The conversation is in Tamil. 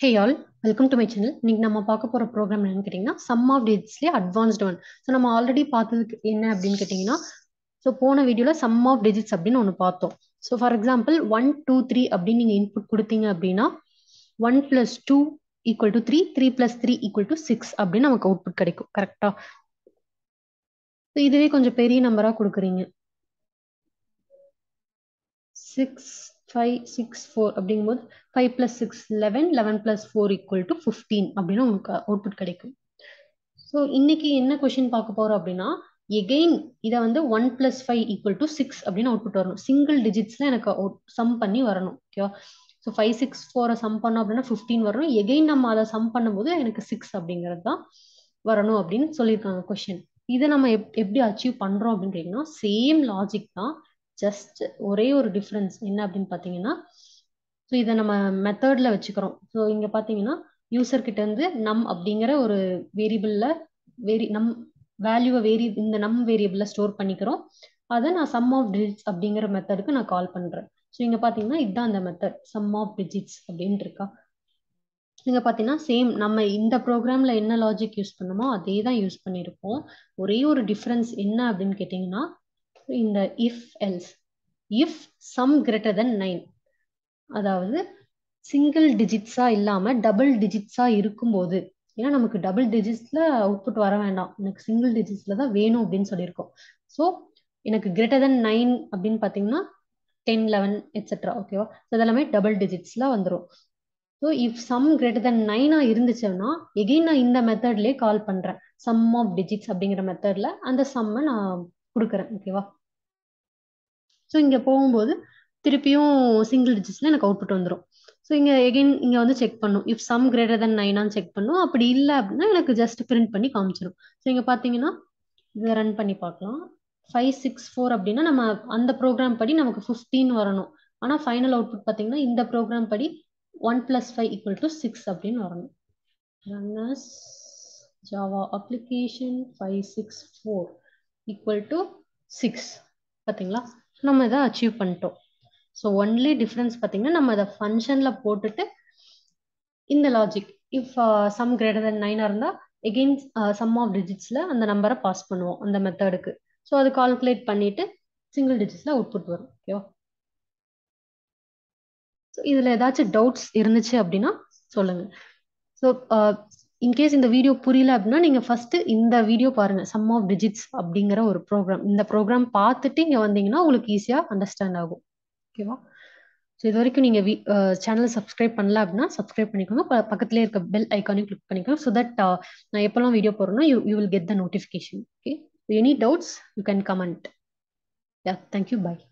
hey all welcome to my channel இன்னைக்கு நம்ம பார்க்க போற ப்ரோக்ராம் என்னன்னு கேட்டிங்கன்னா சம் ஆஃப் டிஜிட்ஸ்லேயே அட்வான்ஸ்டு ஒன் ஸோ நம்ம ஆல்ரெடி பார்த்ததுக்கு என்ன அப்படின்னு கேட்டிங்கன்னா ஸோ போன வீடியோவில் சம் ஆஃப் டிஜிட்ஸ் அப்படின்னு ஒன்று பார்த்தோம் so for example one two three அப்படின்னு நீங்கள் இன்புட் கொடுத்தீங்க அப்படின்னா one plus two equal to three three plus three equal to six அப்படின்னு நமக்கு அவுட்புட் கிடைக்கும் கரெக்டாக ஸோ இதுவே கொஞ்சம் பெரிய நம்பராக கொடுக்குறீங்க சிக்ஸ் ஃபைவ் சிக்ஸ் ஃபோர் அப்படிங்கும்போது five plus six eleven eleven plus four equal to fifteen அப்படின்னு உங்களுக்கு அவுட்புட் கிடைக்கும் ஸோ இன்னைக்கு என்ன கொஷின் பார்க்க போகிறோம் அப்படின்னா எகெயின் இதை வந்து one plus five equal to six அப்படின்னு அவுட்புட் வரணும் சிங்கிள் டிஜிட்ஸில் எனக்கு சம் பண்ணி வரணும் ஓகேவா ஸோ ஃபைவ் சிக்ஸ் ஃபோரை சம் பண்ணோம் அப்படின்னா ஃபிஃப்டீன் வரணும் எகெயின் நம்ம அதை சம் பண்ணும்போது எனக்கு சிக்ஸ் அப்படிங்கிறது தான் வரணும் அப்படின்னு சொல்லியிருக்காங்க கொஷின் இதை நம்ம எப் எப்படி அச்சீவ் பண்ணுறோம் அப்படின்னு கேட்டிங்கன்னா சேம் லாஜிக் தான் ஜஸ்ட் ஒரே ஒரு டிஃப்ரென்ஸ் என்ன அப்படின்னு பார்த்தீங்கன்னா ஸோ இதை நம்ம மெத்தடில் வச்சுக்கிறோம் ஸோ இங்கே பார்த்தீங்கன்னா யூசர் கிட்ட இருந்து நம் அப்படிங்கிற ஒரு வேரியபிளில் வேரி நம் வேல்யூவை வேரி இந்த நம் வேரியபிளில் ஸ்டோர் பண்ணிக்கிறோம் அதை நான் சம் ஆஃப் டிஜிட்ஸ் அப்படிங்கிற மெத்தடுக்கு நான் கால் பண்ணுறேன் ஸோ இங்கே பார்த்தீங்கன்னா இதுதான் அந்த மெத்தட் சம் ஆஃப் டிஜிட்ஸ் அப்படின்ட்டு இருக்கா இங்கே பார்த்தீங்கன்னா சேம் நம்ம இந்த ப்ரோக்ராமில் என்ன லாஜிக் யூஸ் பண்ணோமோ அதே தான் யூஸ் பண்ணியிருக்கோம் ஒரே ஒரு டிஃப்ரென்ஸ் என்ன அப்படின்னு கேட்டிங்கன்னா இந்த if else if sum greater than nine அதாவது சிங்கிள் டிஜிட்ஸா இல்லாம டபுள் டிஜிட்ஸா இருக்கும்போது ஏன்னா நமக்கு டபுள் டிஜிட்ஸ்ல அவுட்புட் வர வேண்டாம் எனக்கு சிங்கிள் டிஜிட்ஸ்ல தான் வேணும் அப்படின்னு சொல்லியிருக்கோம் ஸோ எனக்கு கிரேட்டர் தென் நைன் அப்படின்னு பார்த்தீங்கன்னா டென் லெவன் எட்ஸெட்ரா ஓகேவா ஸோ இதெல்லாமே டபுள் டிஜிட்ஸ்ல வந்துடும் so if sum greater than நைனா இருந்துச்சுன்னா எகெயின் நான் இந்த மெத்தட்லேயே கால் பண்றேன் சம் ஆஃப் டிஜிட்ஸ் அப்படிங்கிற மெத்தட்ல அந்த சம்மை நான் கொடுக்குறேன் ஓகேவா ஸோ இங்கே போகும்போது திருப்பியும் சிங்கிள் டிஜிட்ஸில் எனக்கு அவுட்புட் வந்துடும் ஸோ இங்கே எகெயின் இங்கே வந்து செக் பண்ணும் இஃப் சம் கிரேட்டர் தென் நைனான்னு செக் பண்ணும் அப்படி இல்லை அப்படின்னா எனக்கு ஜஸ்ட் பிரிண்ட் பண்ணி காமிச்சிடும் ஸோ இங்கே பார்த்தீங்கன்னா இதை ரன் பண்ணி பார்க்கலாம் ஃபைவ் சிக்ஸ் ஃபோர் அப்படின்னா நம்ம அந்த ப்ரோக்ராம் படி நமக்கு ஃபிஃப்டீன் வரணும் ஆனால் ஃபைனல் அவுட்புட் பார்த்தீங்கன்னா இந்த ப்ரோக்ராம் படி one plus five equal to six அப்படின்னு வரணும் run as Java application five six four equal to six பார்த்தீங்களா நம்ம இதை அச்சீவ் பண்ணிட்டோம் ஸோ ஒன்லி டிஃப்ரென்ஸ் பார்த்தீங்கன்னா நம்ம அதை ஃபங்க்ஷனில் போட்டுட்டு இந்த logic if sum greater than நைனாக இருந்தால் எகெயின் சம் ஆஃப் டிஜிட்ஸில் அந்த நம்பரை பாஸ் பண்ணுவோம் அந்த மெத்தடுக்கு ஸோ அது கால்குலேட் பண்ணிட்டு சிங்கிள் டிஜிட்ஸில் அவுட்புட் வரும் ஓகேவா ஸோ இதில் ஏதாச்சும் டவுட்ஸ் இருந்துச்சு அப்படின்னா சொல்லுங்கள் ஸோ இன்கேஸ் இந்த வீடியோ புரியல அப்படின்னா நீங்கள் ஃபர்ஸ்ட் இந்த வீடியோ பாருங்க சம் ஆஃப் டிஜிட்ஸ் அப்படிங்கிற ஒரு ப்ரோக்ராம் இந்த ப்ரோக்ராம் பார்த்துட்டு இங்கே வந்தீங்கன்னா உங்களுக்கு ஈஸியாக அண்டர்ஸ்டாண்ட் ஆகும் ஓகேவா ஸோ இது வரைக்கும் நீங்கள் சேனல் சப்ஸ்கிரைப் பண்ணல அப்படின்னா சப்ஸ்கிரைப் பண்ணிக்கோங்க பக்கத்துலேயே இருக்க பெல் ஐக்கானையும் கிளிக் பண்ணிக்கோங்க ஸோ தட் நான் எப்போல்லாம் வீடியோ போடுறேன்னா you you will get the notification okay any doubts you can comment yeah thank you by